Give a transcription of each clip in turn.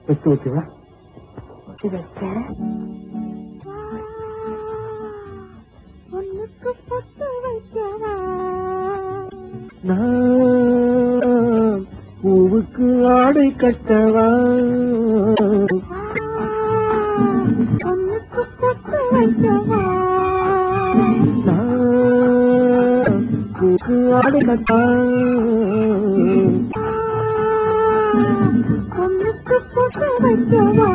எடுத்து வைக்கவா இது வைக்க ஒண்ணுக்கு பொட்டு வைக்கவா நான் பூவுக்கு ஆடை கட்டவா ஒண்ணுக்கு பொட்டு வைக்கவா நான் பூவுக்கு ஆடை கட்டவா ஒண்ணுக்கு பொட்டு வைக்கவா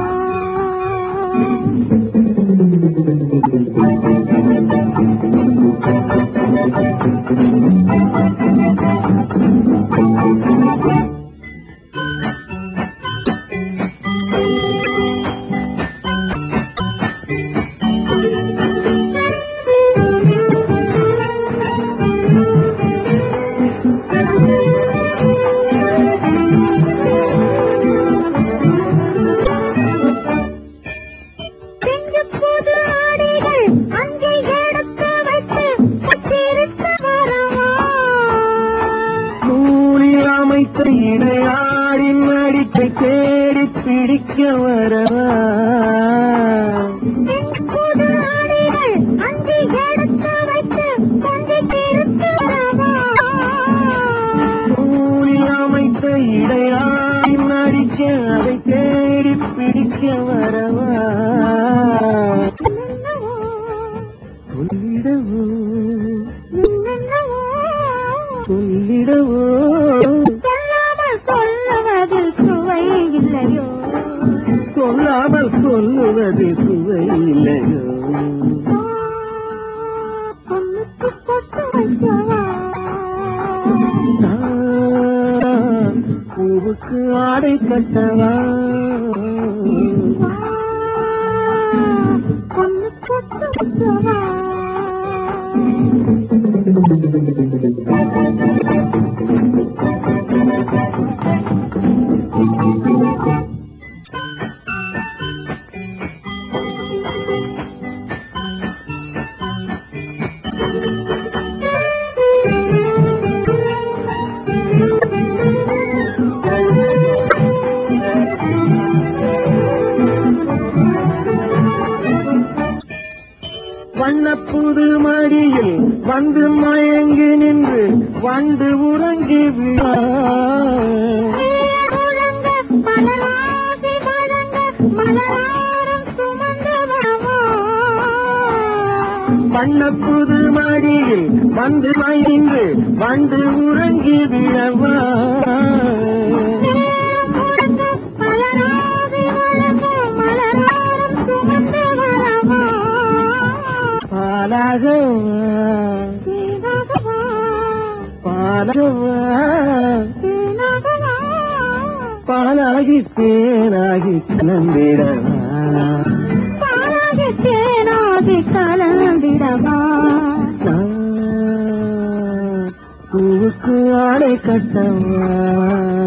செஞ்சு புது ஆடைகள் அங்கே எடுத்து வைத்து பட்டிருக்க வரவா நூலில் அமைத்த இடையாடின் அடிப்பை தேடி பிடிக்க வரவா செஞ்சு புது ஆடைகள் அங்கே எடுத்து வைத்து பட்டிருக்க வரவா நூலில் அமைத்த இடையாடின் அடிக்க அதை தேடி பிடிக்க வரவா என்னவோ, சொல்லிடவோ என்னவோ, சொல்லிடவோ சொல்லாமல் சொல்லுவதில் சுவை இல்லையோ சொல்லாமல் சொல்லுவது சுவை இல்லையோ பொண்ணுக்கு பொட்டு வைக்கவா நான் பூவுக்கு ஆடை கட்டவா பொண்ணு பொட்டு வைக்கவா வண்ணப்புது மடியில் வந்து மயங்கி நின்று வண்டு உறங்கி விழா முழங்க மலராசி வழங்க மலராரம் சுமந்து வரவா வண்ணப்புது மடியில் வந்து மயங்கு வண்டு உறங்கி விழவா முழங்க மலராசி வழங்க மலராரம் சுமந்து வரவா பாலாகவா தேவகவா பாலகவா தேனகவா பாலாகி தேனாகி கலந்திடவா பாலாகி தேனாகி கலந்திடவா நான் பூவுக்கு ஆடை கட்டவா